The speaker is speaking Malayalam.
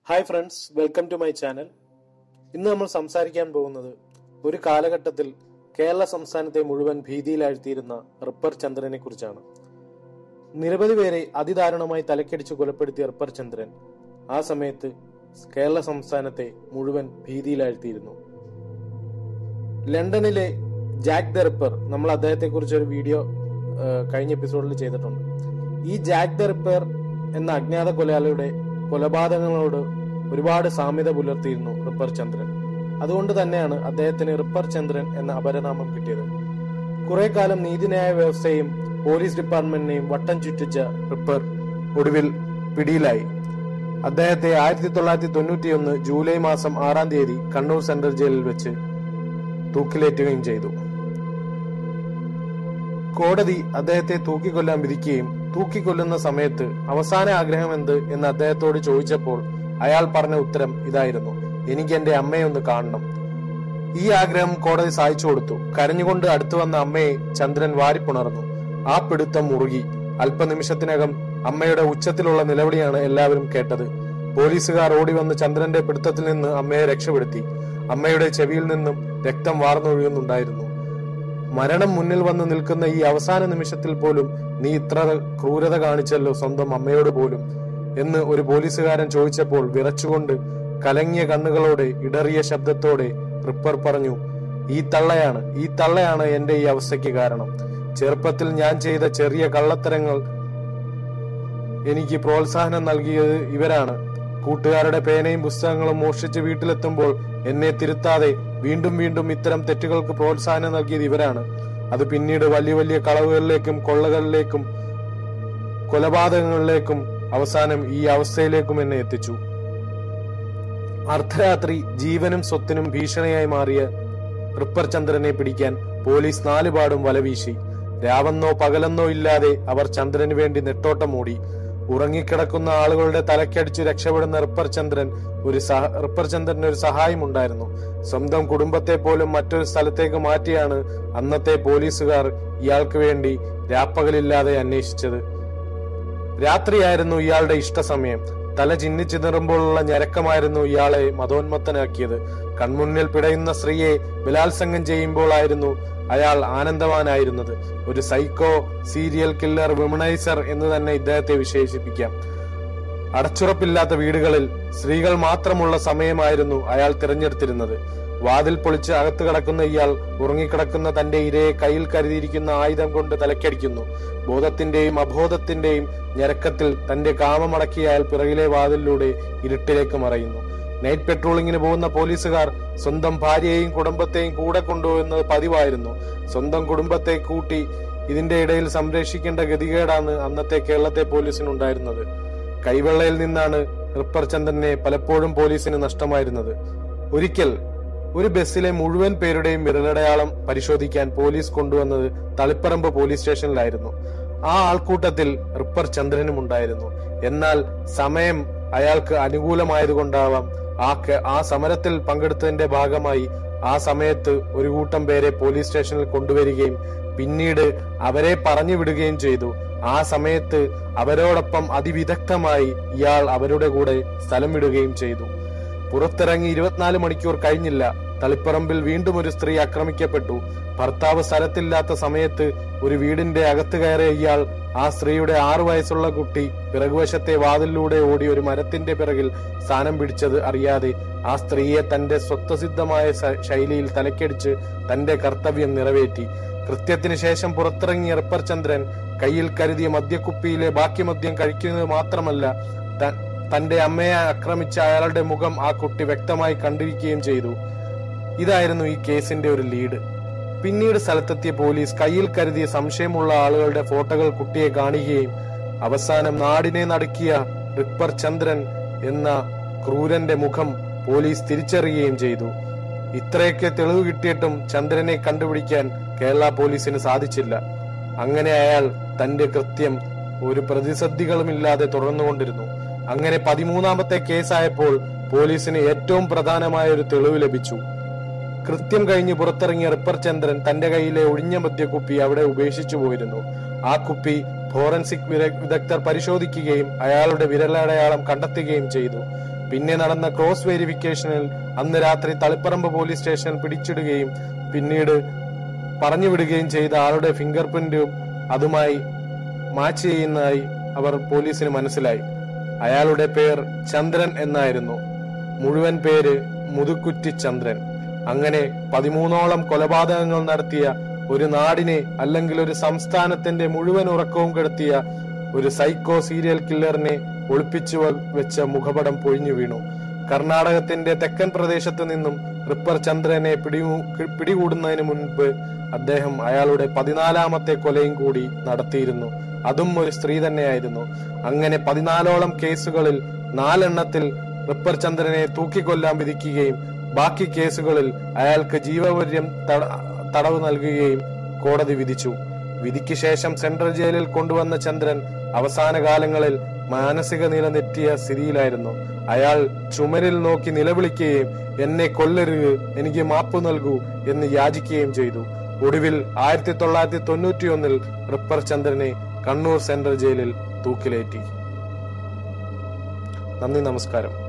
hi friends welcome to my channel ഇന്ന് നമ്മൾ സംസാരിക്കാൻ പോകുന്നത് ഒരു കാലഘട്ടത്തിൽ കേരള സംസ്ഥാനത്തെ മുഴുവൻ ഭീതിയിലാഴ്ത്തിയിരുന്ന റിപ്പർ ചന്ദ്രനെ കുറിച്ചാണ് നിരവധി പേരെ അതിദാരുണമായി തലക്കടിച്ച് കൊലപ്പെടുത്തിയ റിപ്പർ ചന്ദ്രൻ ആ സമയത്ത് കേരള സംസ്ഥാനത്തെ മുഴുവൻ ഭീതിയിലാഴ്ത്തിയിരുന്നു ലണ്ടനിലെ ജാക്ക് ദ റിപ്പർ നമ്മൾ അദ്ദേഹത്തെ കുറിച്ച് ഒരു വീഡിയോ ആ, കഴിഞ്ഞ എപ്പിസോഡിൽ ചെയ്തിട്ടുണ്ട് ഈ ജാക്ക് ദ റിപ്പർ എന്ന അജ്ഞാത കൊലയാളിയുടെ കൊലപാതകങ്ങളോട് ഒരുപാട് സാമ്യത പുലർത്തിയിരുന്നു റിപ്പർ ചന്ദ്രൻ അതുകൊണ്ട് തന്നെയാണ് അദ്ദേഹത്തിന് റിപ്പർ ചന്ദ്രൻ എന്ന അപരനാമം കിട്ടിയത് കുറെ കാലം നീതിന്യായ വ്യവസ്ഥയും പോലീസ് ഡിപ്പാർട്ട്മെന്റിനെയും വട്ടം ചുറ്റിച്ച റിപ്പർ ഒടുവിൽ പിടിയിലായി അദ്ദേഹത്തെ ആയിരത്തി തൊള്ളായിരത്തി തൊണ്ണൂറ്റിയൊന്ന് ജൂലൈ മാസം ആറാം തീയതി കണ്ണൂർ സെൻട്രൽ ജയിലിൽ വെച്ച് തൂക്കിലേറ്റുകയും ചെയ്തു കോടതി അദ്ദേഹത്തെ തൂക്കിക്കൊല്ലാൻ വിധിക്കുകയും തൂക്കിക്കൊല്ലുന്ന സമയത്ത് അവസാന ആഗ്രഹം എന്ത് എന്ന് അദ്ദേഹത്തോട് ചോദിച്ചപ്പോൾ അയാൾ പറഞ്ഞ ഉത്തരം ഇതായിരുന്നു എനിക്ക് എന്റെ അമ്മയെ ഒന്ന് കാണണം ഈ ആഗ്രഹം കോടതി സാധിച്ചു കൊടുത്തു കരഞ്ഞുകൊണ്ട് അടുത്തു വന്ന അമ്മയെ ചന്ദ്രൻ വാരിപ്പുണർന്നു ആ പിടുത്തം മുറുകി അല്പനിമിഷത്തിനകം അമ്മയുടെ ഉച്ചത്തിലുള്ള നിലവിളിയാണ് എല്ലാവരും കേട്ടത് പോലീസുകാർ ഓടി വന്ന് ചന്ദ്രന്റെ പിടുത്തത്തിൽ നിന്ന് അമ്മയെ രക്ഷപ്പെടുത്തി അമ്മയുടെ ചെവിയിൽ നിന്നും രക്തം വാർന്നൊഴുകുന്നുണ്ടായിരുന്നു മരണം മുന്നിൽ വന്ന് നിൽക്കുന്ന ഈ അവസാന നിമിഷത്തിൽ പോലും നീ ഇത്ര ക്രൂരത കാണിച്ചല്ലോ സ്വന്തം അമ്മയോട് പോലും എന്ന് ഒരു പോലീസുകാരൻ ചോദിച്ചപ്പോൾ വിറച്ചുകൊണ്ട് കലങ്ങിയ കണ്ണുകളോടെ ഇടറിയ ശബ്ദത്തോടെ റിപ്പർ പറഞ്ഞു ഈ തള്ളയാണ് ഈ തള്ളയാണ് എന്റെ ഈ അവസ്ഥയ്ക്ക് കാരണം ചെറുപ്പത്തിൽ ഞാൻ ചെയ്ത ചെറിയ കള്ളത്തരങ്ങൾ എനിക്ക് പ്രോത്സാഹനം നൽകിയത് ഇവരാണ് കൂട്ടുകാരുടെ പേനയും പുസ്തകങ്ങളും മോഷ്ടിച്ച് വീട്ടിലെത്തുമ്പോൾ എന്നെ തിരുത്താതെ വീണ്ടും വീണ്ടും ഇത്തരം തെറ്റുകൾക്ക് പ്രോത്സാഹനം നൽകിയത് ഇവരാണ് അത് പിന്നീട് വലിയ വലിയ കളവുകളിലേക്കും കൊള്ളകളിലേക്കും കൊലപാതകങ്ങളിലേക്കും അവസാനം ഈ അവസ്ഥയിലേക്കും എന്നെ എത്തിച്ചു അർദ്ധരാത്രി ജീവനും സ്വത്തിനും ഭീഷണിയായി മാറിയ റിപ്പർ ചന്ദ്രനെ പിടിക്കാൻ പോലീസ് നാലുപാടും വലവീശി രാവെന്നോ പകലെന്നോ ഇല്ലാതെ അവർ ചന്ദ്രന് വേണ്ടി നെട്ടോട്ടം മൂടി ഉറങ്ങിക്കിടക്കുന്ന ആളുകളുടെ തലക്കടിച്ചു രക്ഷപ്പെടുന്ന റിപ്പർ ചന്ദ്രൻ ഒരു സഹ റിപ്പർ ചന്ദ്രന് ഒരു സഹായം ഉണ്ടായിരുന്നു സ്വന്തം കുടുംബത്തെ പോലും മറ്റൊരു സ്ഥലത്തേക്ക് മാറ്റിയാണ് അന്നത്തെ പോലീസുകാർ ഇയാൾക്ക് വേണ്ടി രാപ്പകലില്ലാതെ അന്വേഷിച്ചത് രാത്രിയായിരുന്നു ഇയാളുടെ ഇഷ്ടസമയം തല ചിന്നിച്ചിതറുമ്പോഴുള്ള ഞരക്കമായിരുന്നു ഇയാളെ മതോന്മത്തനാക്കിയത് കൺമുന്നിൽ പിടയുന്ന സ്ത്രീയെ ബലാത്സംഗം ചെയ്യുമ്പോഴായിരുന്നു അയാൾ ആനന്ദവാനായിരുന്നത് ഒരു സൈക്കോ സീരിയൽ കില്ലർ വിമണൈസർ എന്ന് തന്നെ ഇദ്ദേഹത്തെ വിശേഷിപ്പിക്കാം അടച്ചുറപ്പില്ലാത്ത വീടുകളിൽ സ്ത്രീകൾ മാത്രമുള്ള സമയമായിരുന്നു അയാൾ തിരഞ്ഞെടുത്തിരുന്നത് വാതിൽ പൊളിച്ച് അകത്ത് കിടക്കുന്ന ഇയാൾ ഉറങ്ങിക്കിടക്കുന്ന തന്റെ ഇരയെ കയ്യിൽ കരുതിയിരിക്കുന്ന ആയുധം കൊണ്ട് തലക്കടിക്കുന്നു ബോധത്തിന്റെയും അബോധത്തിന്റെയും ഞരക്കത്തിൽ തന്റെ കാമമടക്കിയ അയാൾ പിറകിലെ വാതിലിലൂടെ ഇരുട്ടിലേക്ക് മറയുന്നു നൈറ്റ് പെട്രോളിങ്ങിന് പോകുന്ന പോലീസുകാർ സ്വന്തം ഭാര്യയെയും കുടുംബത്തെയും കൂടെ കൊണ്ടുപോകുന്നത് പതിവായിരുന്നു സ്വന്തം കുടുംബത്തെ കൂട്ടി ഇതിന്റെ ഇടയിൽ സംരക്ഷിക്കേണ്ട ഗതികേടാണ് അന്നത്തെ കേരളത്തെ പോലീസിനുണ്ടായിരുന്നത് കൈവെള്ളയിൽ നിന്നാണ് റിപ്പർ ചന്ദ്രനെ പലപ്പോഴും പോലീസിന് നഷ്ടമായിരുന്നത് ഒരിക്കൽ ഒരു ബസ്സിലെ മുഴുവൻ പേരുടെയും വിരലടയാളം പരിശോധിക്കാൻ പോലീസ് കൊണ്ടുവന്നത് തളിപ്പറമ്പ് പോലീസ് സ്റ്റേഷനിലായിരുന്നു ആ ആൾക്കൂട്ടത്തിൽ റിപ്പർ ചന്ദ്രനും ഉണ്ടായിരുന്നു എന്നാൽ സമയം അയാൾക്ക് അനുകൂലമായതുകൊണ്ടാവാം ആ ക- ആ സമരത്തിൽ പങ്കെടുത്തതിന്റെ ഭാഗമായി ആ സമയത്ത് ഒരു കൂട്ടം പേരെ പോലീസ് സ്റ്റേഷനിൽ കൊണ്ടുവരികയും പിന്നീട് അവരെ പറഞ്ഞു വിടുകയും ചെയ്തു ആ സമയത്ത് അവരോടൊപ്പം അതിവിദഗ്ധമായി ഇയാൾ അവരുടെ കൂടെ സ്ഥലം വിടുകയും ചെയ്തു പുറത്തിറങ്ങി ഇരുപത്തിനാല് മണിക്കൂർ കഴിഞ്ഞില്ല തളിപ്പറമ്പിൽ വീണ്ടും ഒരു സ്ത്രീ ആക്രമിക്കപ്പെട്ടു ഭർത്താവ് സ്ഥലത്തില്ലാത്ത സമയത്ത് ഒരു വീടിന്റെ അകത്ത് കയറിയ ഇയാൾ ആ സ്ത്രീയുടെ ആറു വയസ്സുള്ള കുട്ടി പിറകുവശത്തെ വാതിലിലൂടെ ഓടി ഒരു മരത്തിന്റെ പിറകിൽ സ്ഥാനം പിടിച്ചത് അറിയാതെ ആ സ്ത്രീയെ തന്റെ സ്വത്വസിദ്ധമായ ശ- ശൈലിയിൽ തലക്കടിച്ച് തന്റെ കർത്തവ്യം നിറവേറ്റി കൃത്യത്തിന് ശേഷം പുറത്തിറങ്ങിയ റിപ്പർ ചന്ദ്രൻ കയ്യിൽ കരുതിയ മദ്യക്കുപ്പിയിലെ ബാക്കി മദ്യം കഴിക്കുന്നത് മാത്രമല്ല ത- തന്റെ അമ്മയെ ആക്രമിച്ച അയാളുടെ മുഖം ആ കുട്ടി വ്യക്തമായി കണ്ടിരിക്കുകയും ചെയ്തു ഇതായിരുന്നു ഈ കേസിന്റെ ഒരു ലീഡ് പിന്നീട് സ്ഥലത്തെത്തിയ പോലീസ് കയ്യിൽ കരുതിയ സംശയമുള്ള ആളുകളുടെ ഫോട്ടോകൾ കുട്ടിയെ കാണുകയും അവസാനം നാടിനെ നടുക്കിയ റിപ്പർ ചന്ദ്രൻ എന്ന ക്രൂരന്റെ മുഖം പോലീസ് തിരിച്ചറിയുകയും ചെയ്തു ഇത്രയൊക്കെ തെളിവ് കിട്ടിയിട്ടും ചന്ദ്രനെ കണ്ടുപിടിക്കാൻ കേരള പോലീസിന് സാധിച്ചില്ല അങ്ങനെ അയാൾ തന്റെ കൃത്യം ഒരു പ്രതിസന്ധികളുമില്ലാതെ തുടർന്നുകൊണ്ടിരുന്നു അങ്ങനെ പതിമൂന്നാമത്തെ കേസായപ്പോൾ പോലീസിന് ഏറ്റവും പ്രധാനമായ ഒരു തെളിവ് ലഭിച്ചു കൃത്യം കഴിഞ്ഞ് പുറത്തിറങ്ങിയ റിപ്പർ ചന്ദ്രൻ തന്റെ കയ്യിലെ ഒഴിഞ്ഞ മദ്യക്കുപ്പി അവിടെ ഉപേക്ഷിച്ചു പോയിരുന്നു ആ കുപ്പി ഫോറൻസിക് വിദ- വിദഗ്ധർ പരിശോധിക്കുകയും അയാളുടെ വിരലടയാളം കണ്ടെത്തുകയും ചെയ്തു പിന്നെ നടന്ന ക്രോസ് വെരിഫിക്കേഷനിൽ അന്ന് രാത്രി തളിപ്പറമ്പ് പോലീസ് സ്റ്റേഷൻ പിടിച്ചിടുകയും പിന്നീട് പറഞ്ഞുവിടുകയും ചെയ്ത ആളുടെ ഫിംഗർ പ്രിന്റും അതുമായി മാച്ച് ചെയ്യുന്നതായി അവർ പോലീസിന് മനസ്സിലായി അയാളുടെ പേർ ചന്ദ്രൻ എന്നായിരുന്നു മുഴുവൻ പേര് മുതുക്കുറ്റി ചന്ദ്രൻ അങ്ങനെ പതിമൂന്നോളം കൊലപാതകങ്ങൾ നടത്തിയ ഒരു നാടിനെ അല്ലെങ്കിൽ ഒരു സംസ്ഥാനത്തിന്റെ മുഴുവൻ ഉറക്കവും കെടുത്തിയ ഒരു സൈക്കോ സീരിയൽ കില്ലറിനെ ഒളിപ്പിച്ചു വ- വെച്ച മുഖപടം പൊഴിഞ്ഞു വീണു കർണാടകത്തിന്റെ തെക്കൻ പ്രദേശത്ത് നിന്നും റിപ്പർ ചന്ദ്രനെ പിടികൂ- കി- പിടികൂടുന്നതിന് മുൻപ് അദ്ദേഹം അയാളുടെ പതിനാലാമത്തെ കൊലയും കൂടി നടത്തിയിരുന്നു അതും ഒരു സ്ത്രീ തന്നെയായിരുന്നു അങ്ങനെ പതിനാലോളം കേസുകളിൽ നാലെണ്ണത്തിൽ റിപ്പർ ചന്ദ്രനെ തൂക്കിക്കൊല്ലാൻ വിധിക്കുകയും ബാക്കി കേസുകളിൽ അയാൾക്ക് ജീവപര്യം തട- തടവ് നൽകുകയും കോടതി വിധിച്ചു വിധിക്ക് ശേഷം സെൻട്രൽ ജയിലിൽ കൊണ്ടുവന്ന ചന്ദ്രൻ അവസാന കാലങ്ങളിൽ മാനസിക നില തെറ്റിയ സ്ഥിതിയിലായിരുന്നു അയാൾ ചുമരിൽ നോക്കി നിലവിളിക്കുകയും എന്നെ കൊല്ലരുത് എനിക്ക് മാപ്പ് നൽകൂ എന്ന് യാചിക്കുകയും ചെയ്തു ഒടുവിൽ ആയിരത്തി തൊള്ളായിരത്തി തൊണ്ണൂറ്റിയൊന്നിൽ റിപ്പർ ചന്ദ്രനെ കണ്ണൂർ സെൻട്രൽ ജയിലിൽ തൂക്കിലേറ്റി നന്ദി നമസ്കാരം